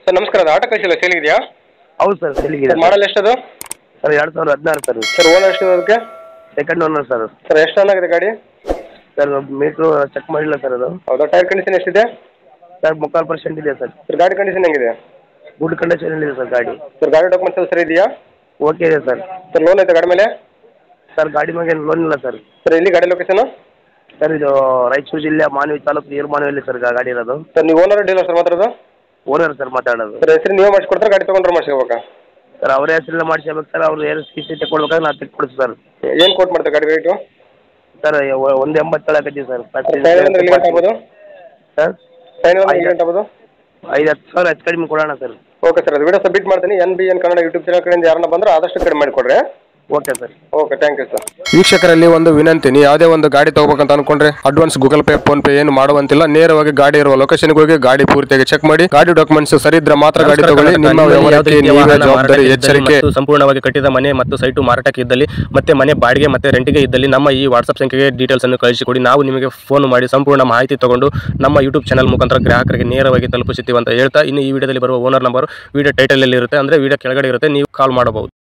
sir ನಮಸ್ಕಾರ ಅದು auto ಕಳಿಸಿಲ್ಲ sale ಇದೆಯಾ ಹೌದು ಸರ್ ಸೆಲ್ಲಿಗಿದೆ ಸರ್ ಮಾಡಲ್ ಎಷ್ಟದು ಸರ್ ಎರಡು ಸಾವಿರದ ಹದಿನಾರು ಸರ್ ಸರ್ ಓನರ್ ಎಷ್ಟು ಅದಕ್ಕೆ ಸೆಕೆಂಡ್ ಓನರ್ ಸರ್ ಸರ್ ಎಷ್ಟು ರನ್ ಆಗಿದೆ ಗಾಡಿ ಸರ್ ಮೀಟ್ರು ಚೆಕ್ ಮಾಡಿಲ್ಲ ಸರ್ ಅದು ಹೌದಾ ಟೈರ್ ಕಂಡೀಷನ್ ಎಷ್ಟಿದೆ ಸರ್ ಮುಕ್ಕಾಲು ಪರ್ಸೆಂಟ್ ಇದೆ ಸರ್ ಸರ್ ಗಾಡಿ ಕಂಡೀಷನ್ ಹೆಂಗಿದೆ ಗುಡ್ ಕಂಡೀಷನಲ್ಲಿದೆ ಸರ್ ಗಾಡಿ ಸರ್ ಗಾಡಿ ಡಾಕ್ಯುಮೆಂಟ್ಸ್ ಎಲ್ಲ ಸರಿ ಇದೆಯಾ ಓಕೆ ಇದೆ ಸರ್ ಸರ್ ಲೋನ್ ಐತೆ ಗಾಡಿ ಮೇಲೆ ಸರ್ ಗಾಡಿ ಮೇಲೆ ಲೋನ್ ಇಲ್ಲ ಸರ್ ಸರ್ ಎಲ್ಲಿ ಗಾಡಿ ಲೊಕೇಶನ್ ಸರ್ ಇದು ರಾಯಚೂರು ಜಿಲ್ಲೆ ಮಾನವಿ ತಾಲೂಕು ನೀರ್ಮಾನವಿಯಲ್ಲಿ ಸರ್ ಗಾ- ಗಾಡಿ ಇರೋದು ಸರ್ ನೀವು ಓನರ್ ಡೀಲರ್ ಸರ್ ಮಾತಾಡೋದು ಓನರ್ ಸರ್ ಮಾತಾಡೋದು ಸರ್ ಹೆಸರು ನೀವೇ ಮಾಡಿಸ್ಕೊಡ್ತಾರೆ ಗಾಡಿ ತೊಗೊಂಡ್ರೆ ಮಾಡಿಸ್ಕೋಬೇಕಾ ಸರ್ ಅವರೇ ಹೆಸರೆಲ್ಲ ಮಾಡಿಸ್ಬೇಕು ಸರ್ ಅವ್ರು ಏನು ಸಿ ಸಿ ತೆಕ್ಕೊಡ್ಬೇಕಾದ್ರೆ ನಾವು ತೆಕ್ಕೊಡ್ತೀವಿ ಸರ್ ಏನು ಕೋಟ್ ಮಾಡ್ತಾರೆ ಗಾಡಿ ರೇಟು ಸರ್ ಒ- ಒಂದು ಎಂಬತ್ತೇಳು ಹಾಕತ್ತೀವಿ ಸರ್ ಫೈನಲ್ ಅಂದ್ರೆ ಎಲ್ಲಿ ಗಂಟೆ ಆಗ್ಬೋದು ಸರ್ ಫೈನಲ್ ಅಂದ್ರೆ ಎಲ್ಲಿ ಗಂಟೆ ಆಗ್ಬೋದು ಐದು ಹತ್ತು ಸಾವಿರ ಹೆಚ್ಚು ಕಡಿಮೆ ಕೊಡೋಣ ಸರ್ ಓಕೆ ಸರ್ ಅದು ವಿಡಿಯೋ ಸಬ್ಮಿಟ್ ಮಾಡ್ತೀನಿ N B N Kannada YouTube channel ಕಡೆಯಿಂದ ಯಾರನ್ನ ಬಂದ್ರೆ ಆದಷ್ಟು ಕಡಿಮೆ ಮಾಡಿಕೊಡ್ರಿ okay sir okay thank you sir ವೀಕ್ಷಕರಲ್ಲಿ ಒಂದು ವಿನಂತಿ ನೀವು ಯಾವುದೇ ಒಂದು ಗಾಡಿ ತಗೋಬೇಕಂತ ಅನ್ಕೊಂಡ್ರೆ advance Google Pay PhonePe ಏನು ಮಾಡುವಂತಿಲ್ಲ ನೇರವಾಗಿ ಗಾಡಿ ಇರುವ ಲೊಕೇಶನ್ಗೆ ಹೋಗಿ ಗಾಡಿ ಪೂರ್ತಿಯಾಗಿ ಚೆಕ್ ಮಾಡಿ ಗಾಡಿ ಡಾಕ್ಯುಮೆಂಟ್ಸ್ ಸರಿ ಇದ್ರೆ ಮಾತ್ರ ಗಾಡಿ ತಗೊಳ್ಳಿ ನಿಮ್ಮ ವ್ಯವಹಾರಕ್ಕೆ ನೀವೇ ಜವಾಬ್ದಾರಿ ಎಚ್ಚರಿಕೆ ಮತ್ತು ಸಂಪೂರ್ಣವಾಗಿ ಕಟ್ಟಿದ ಮನೆ ಮತ್ತು ಸೈಟು ಮಾರಾಟಕ್ಕೆ ಇದ್ದಲ್ಲಿ ಮತ್ತೆ ಮನೆ ಬಾಡಿಗೆ ಮತ್ತೆ ರೆಂಟಿಗೆ ಇದ್ದಲ್ಲಿ ನಮ್ಮ ಈ ವಾಟ್ಸ್ಆಪ್ ಸಂಖ್ಯೆಗೆ ಡೀಟೇಲ್ಸ್ ಅನ್ನು ಕಳಿಸಿಕೊಡಿ ನಾವು ನಿಮಗೆ ಫೋನ್ ಮಾಡಿ ಸಂಪೂರ್ಣ ಮಾಹಿತಿ ತಗೊಂಡು ನಮ್ಮ ಯೂಟ್ಯೂಬ್ ಚಾನಲ್ ಮುಖಾಂತರ ಗ್ರಾಹಕರಿಗೆ ನೇರವಾಗಿ ತಲುಪಿಸುತ್ತೀವಿ ಅಂತ ಹೇಳ್ತಾ ಇನ್ನು ಈ ವಿಡಿಯೋದಲ್ಲಿ ಬರುವ ಓನರ್ ನಂಬರ್ ವಿಡಿಯೋ ಟೈಟಲ್ ಅಲ್ಲಿ ಇರುತ್ತೆ ಅಂದ್ರೆ ವಿಡಿಯೋ ಕೆಳಗಡೆ ಇರುತ್ತೆ ನೀವು ಕಾಲ್ ಮಾಡಬಹುದು